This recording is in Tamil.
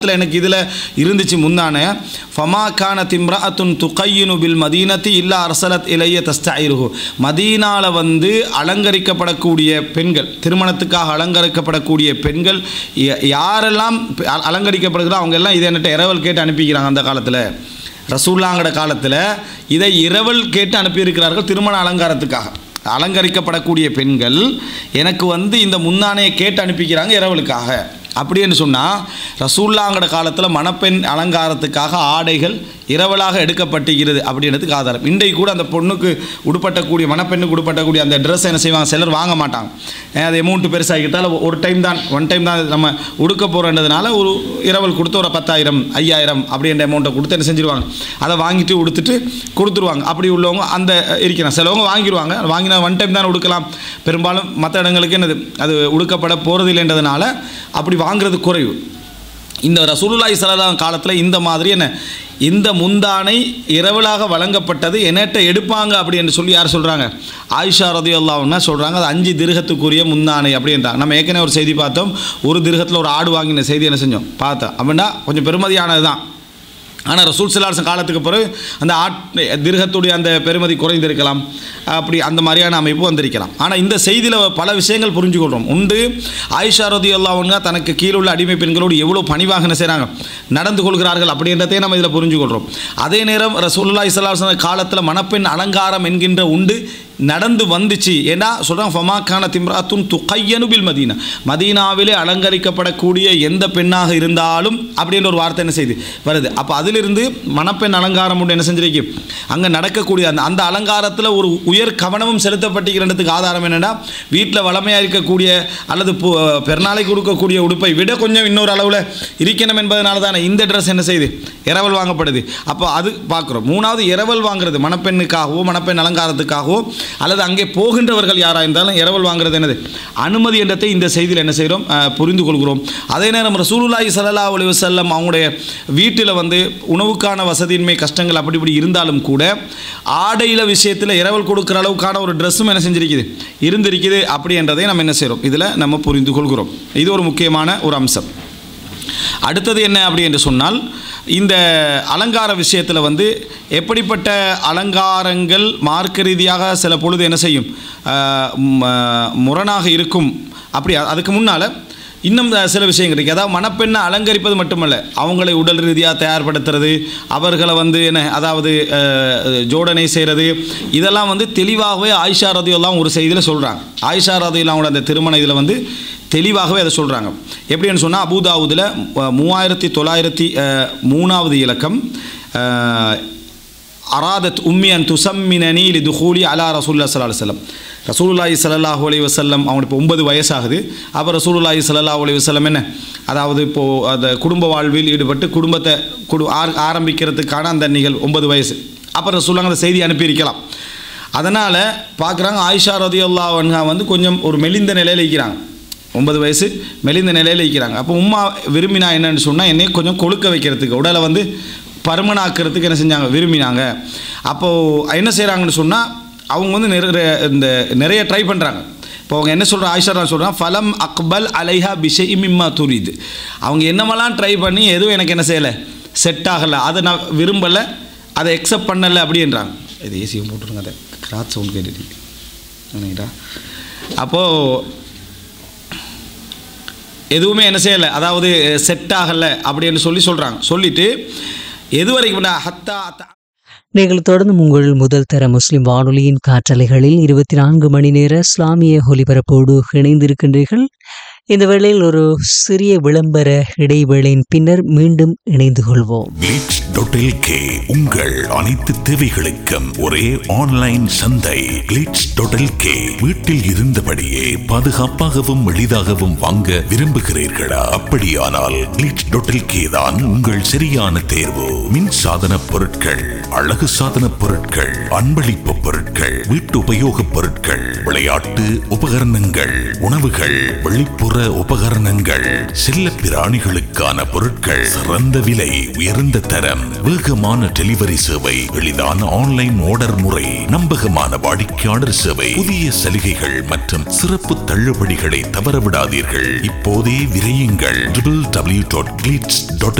இதுல எனக்கு இதில் இருந்துச்சு முந்தானே ஃபமா கான திம்ராத்துன் துகையினு பில் மதீனத்தி இல்லா அரசலத் இலைய தஸ்தாயிருஹு மதீனால வந்து அலங்கரிக்கப்படக்கூடிய பெண்கள் திருமணத்துக்காக அலங்கரிக்கப்படக்கூடிய பெண்கள் ய- யாரெல்லாம் அ- அலங்கரிக்கப்படுகிறோ அவங்க எல்லாம் இதை என்கிட்ட இரவல் கேட்டு அனுப்பிக்கிறாங்க அந்த காலத்தில் ரசூல்லாங்கட காலத்தில் இதை இரவல் கேட்டு அனுப்பியிருக்கிறார்கள் திருமண அலங்காரத்துக்காக அலங்கரிக்கப்படக்கூடிய பெண்கள் எனக்கு வந்து இந்த முந்தானையை கேட்டு அனுப்பிக்கிறாங்க இரவலுக்காக அப்படின்னு சொன்னால் ரசூல்லாங்கட காலத்தில் மணப்பெண் அலங்காரத்துக்காக ஆடைகள் இரவலாக எடுக்கப்பட்டுகிறது அப்படின்றதுக்கு ஆதாரம் இன்றைக்கு கூட அந்த பொண்ணுக்கு உடுப்பட்டக்கூடிய மணப்பெண்ணுக்கு உடுப்பட்டக்கூடிய அந்த ட்ரெஸ் என்ன செய்வாங்க சிலர் வாங்க மாட்டாங்க ஏன் அது அமௌண்ட்டு பெருசாகிட்டால் ஒரு டைம் தான் ஒன் டைம் தான் நம்ம உடுக்க போகிறன்றதுனால ஒரு இரவல் கொடுத்து ஒரு பத்தாயிரம் ஐயாயிரம் அப்படின்ற அமௌண்ட்டை கொடுத்து என்ன செஞ்சிருவாங்க அதை வாங்கிட்டு உடுத்துட்டு கொடுத்துருவாங்க அப்படி உள்ளவங்க அந்த இருக்கிறாங்க சிலவங்க வாங்கிடுவாங்க வாங்கினா ஒன் டைம் தான் உடுக்கலாம் பெரும்பாலும் மற்ற இடங்களுக்கு என்னது அது உடுக்கப்பட போகிறது இல்லைன்றதுனால அப்படி வாங்குறது குறைவு இந்த ரசூலுல்லாஹி ஸல்லல்லாஹு காலத்தில் இந்த மாதிரி என்ன இந்த முந்தானை இரவலாக வழங்கப்பட்டது என்னட்ட எடுப்பாங்க அப்படி என்று சொல்லி யார் சொல்கிறாங்க ஆயிஷா ரதியுல்லாவுன்னா சொல்கிறாங்க அது அஞ்சு திருகத்துக்குரிய முந்தானை அப்படின்றாங்க நம்ம ஏற்கனவே ஒரு செய்தி பார்த்தோம் ஒரு திருகத்தில் ஒரு ஆடு வாங்கின செய்தி என்ன செஞ்சோம் பார்த்தோம் அப்படின்னா கொஞ்சம் பெருமதியானது தான் ஆனால் ரசூல் சிலாசன் காலத்துக்கு பிறகு அந்த ஆட் திருகத்துடைய அந்த பெருமதி குறைந்திருக்கலாம் அப்படி அந்த மாதிரியான அமைப்பு வந்திருக்கலாம் ஆனால் இந்த செய்தியில் பல விஷயங்கள் புரிஞ்சுக்கொள்கிறோம் உண்டு ஆயிஷா ரதி அல்லாவுங்க தனக்கு கீழே உள்ள அடிமை பெண்களோடு எவ்வளோ பணிவாக என்ன செய்கிறாங்க நடந்து கொள்கிறார்கள் அப்படின்றதையும் நம்ம இதில் புரிஞ்சுக்கொள்கிறோம் அதே நேரம் ரசூல்லா இஸ்லாசன காலத்தில் மணப்பெண் அலங்காரம் என்கின்ற உண்டு நடந்து வந்துச்சு ஏன்னா சொல்கிறாங்க ஃபமாக்கான திம்ராத்துன் துகையனு பில் மதீனா மதீனாவிலே அலங்கரிக்கப்படக்கூடிய எந்த பெண்ணாக இருந்தாலும் அப்படின்ற ஒரு வார்த்தை என்ன செய்யுது வருது அப்போ அதிலிருந்து மணப்பெண் அலங்காரம் ஒன்று என்ன செஞ்சிருக்கு அங்கே நடக்கக்கூடிய அந்த அந்த அலங்காரத்தில் ஒரு உயர் கவனமும் செலுத்தப்பட்டிருக்கிறதுக்கு ஆதாரம் என்னென்னா வீட்டில் வளமையாக இருக்கக்கூடிய அல்லது பு- பெருநாளைக்கு கொடுக்கக்கூடிய உடுப்பை விட கொஞ்சம் இன்னொரு அளவில் இருக்கணும் என்பதனால தானே இந்த ட்ரெஸ் என்ன செய்யுது இரவல் வாங்கப்படுது அப்போ அது பார்க்குறோம் மூணாவது இரவல் வாங்குறது மணப்பெண்ணுக்காகவோ மணப்பெண் அலங்காரத்துக்காகவோ அல்லது அங்கே போகின்றவர்கள் யாராக இருந்தாலும் இரவல் வாங்குறது என்னது அனுமதி என்றதை இந்த செய்தியில் என்ன செய்கிறோம் அஹ், புரிந்து கொள்கிறோம் அதே நேரம் ரசூலுல்லாஹி ஸல்லல்லாஹு அலைஹி வஸல்லம் அவங்களுடைய வீட்டில் வந்து உணவுக்கான வசதியின்மை கஷ்டங்கள் அப்படி இப்படி இருந்தாலும் கூட ஆடையில விஷயத்தில் இரவல் கொடுக்குற அளவுக்கான ஒரு ட்ரெஸ்ஸும் என்ன செஞ்சிருக்குது இருந்திருக்குது அப்படி என்றதை நம்ம என்ன செய்கிறோம் இதில் நம்ம புரிந்து கொள்கிறோம் இது ஒரு முக்கியமான ஒரு அம்சம் அடுத்தது என்ன அப்படி என்று சொன்னால் இந்த அலங்கார விஷயத்தில் வந்து எப்படிப்பட்ட அலங்காரங்கள் மார்க்க ரீதியாக சில பொழுது என்ன செய்யும் ஆஹ் ம- முரணாக இருக்கும் அப்படி அ- அதுக்கு முன்னால் இன்னும் சில விஷயங்கள் இருக்குது அதாவது மணப்பெண்ணை அலங்கரிப்பது மட்டுமல்ல அவங்களை உடல் ரீதியாக தயார்படுத்துறது அவர்களை வந்து என்ன அதாவது அஹ், ஜோடனை செய்கிறது இதெல்லாம் வந்து தெளிவாகவே ஆயிஷா ரதியெல்லாம் ஒரு செய்தியில் சொல்கிறாங்க ஆயிஷா ரதியெல்லாம் அந்த திருமண இதில் வந்து தெளிவாகவே அதை சொல்கிறாங்க எப்படின்னு சொன்னால் அபுதாவுதில் மூவாயிரத்தி தொள்ளாயிரத்தி அஹ், மூணாவது இலக்கம் அஹ், அராதத் உம்மியன் துசம்மினி லி துஹூலி அலா ரசூல்லா சல்லா அலுவலம் ரசூலுல்லாஹி ஸல்லல்லாஹு அலைஹி வஸல்லம் அவங்களுக்கு இப்போ ஒன்பது வயசாகுது அப்போ ரசூலுல்லாஹி ஸல்லல்லாஹு அலைஹி வஸல்லம் என்ன அதாவது இப்போது அந்த குடும்ப வாழ்வில் ஈடுபட்டு குடும்பத்தை குடு ஆர் ஆரம்பிக்கிறதுக்கான அந்த நிகழ் ஒன்பது வயசு அப்போ ரசூலுல்லாஹ் அந்த செய்தி அனுப்பியிருக்கலாம் அதனால் பார்க்குறாங்க ஆயிஷா ரதியுல்லா அன்ஹா வந்து கொஞ்சம் ஒரு மெலிந்த நிலையில் இருக்கிறாங்க ஒன்பது வயசு மெலிந்த நிலையில் இருக்கிறாங்க அப்போ உம்மா விரும்பினா என்னன்னு சொன்னால் என்னை கொஞ்சம் கொழுக்க வைக்கிறதுக்கு உடலை வந்து பருமனாக்கிறதுக்கு என்ன செஞ்சாங்க விரும்பினாங்க அப்போது என்ன செய்கிறாங்கன்னு சொன்னால் அவங்க வந்து நிறைய இந்த நிறைய ட்ரை பண்ணுறாங்க இப்போ அவங்க என்ன சொல்கிற ஆயிஷா நான் சொல்கிறேன் ஃபலம் அக்பல் அலைஹா பிஷை இம்மா துரிது அவங்க என்னமெல்லாம் ட்ரை பண்ணி எதுவும் எனக்கு என்ன செய்யலை செட் ஆகலை அதை நான் விரும்பலை அதை எக்ஸப்ட் பண்ணலை அப்படின்றாங்க இது ஏசியும் போட்டுருங்க அதை கிராத் சவுண்ட் கேட்டுட்டு அப்போது எதுவுமே என்ன செய்யலை அதாவது செட் ஆகலை அப்படின்னு சொல்லி சொல்கிறாங்க சொல்லிட்டு எது வரைக்கும் ஹத்தா அத்தா நீங்கள் தொடர்ந்து உங்கள் முதல் தர முஸ்லிம் வானொலியின் காற்றலைகளில் இருபத்தி நான்கு மணி நேர இஸ்லாமிய ஒலிபரப்போடு இணைந்திருக்கின்றீர்கள் இந்த வேளையில் ஒரு சிறிய விளம்பர இடைவேளையின் பின்னர் மீண்டும் இணைந்து கொள்வோம் கிளிட்ஸ் டாட் உங்கள் அனைத்து தேவைகளுக்கும் ஒரே ஆன்லைன் சந்தை கிளிட்ஸ் டாட் வீட்டில் இருந்தபடியே பாதுகாப்பாகவும் எளிதாகவும் வாங்க விரும்புகிறீர்களா அப்படியானால் கிளிட்ஸ் டாட் தான் உங்கள் சரியான தேர்வு மின் சாதன பொருட்கள் அழகு சாதன பொருட்கள் அன்பளிப்பு பொருட்கள் வீட்டு உபயோகப் பொருட்கள் விளையாட்டு உபகரணங்கள் உணவுகள் வெளிப்புற உபகரணங்கள் செல்ல பிராணிகளுக்கான பொருட்கள் சிறந்த விலை உயர்ந்த தரம் தரம் வேகமான டெலிவரி சேவை எளிதான ஆன்லைன் ஆர்டர் முறை நம்பகமான வாடிக்கையாளர் சேவை புதிய சலுகைகள் மற்றும் சிறப்பு தள்ளுபடிகளை தவறவிடாதீர்கள் இப்போதே விரையுங்கள் டபிள் டபிள்யூ டாட்